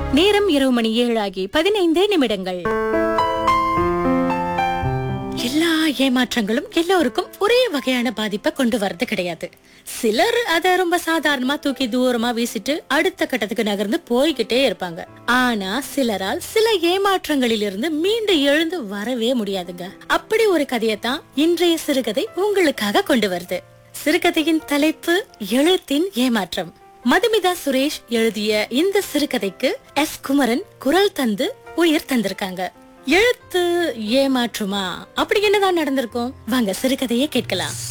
நேரம் இரவு மணி ஏழாகி பதினைந்து நிமிடங்கள் எல்லா ஏமாற்றங்களும் எல்லோருக்கும் ஒரே வகையான பாதிப்பை கொண்டு வரது கிடையாது சிலர் அத ரொம்ப சாதாரணமா தூக்கி தூரமா வீசிட்டு அடுத்த கட்டத்துக்கு நகர்ந்து போய்கிட்டே இருப்பாங்க ஆனா சிலரால் சில ஏமாற்றங்களிலிருந்து மீண்டு எழுந்து வரவே முடியாதுங்க அப்படி ஒரு கதையத்தான் இன்றைய சிறுகதை உங்களுக்காக கொண்டு வருது சிறுகதையின் தலைப்பு எழுத்தின் ஏமாற்றம் மதுமிதா சுரேஷ் எழுதிய இந்த சிறுகதைக்கு எஸ் குமரன் குரல் தந்து உயிர் தந்திருக்காங்க எழுத்து ஏமாற்றுமா அப்படி என்னதான் நடந்திருக்கும் வாங்க சிறுகதையை கேட்கலாம்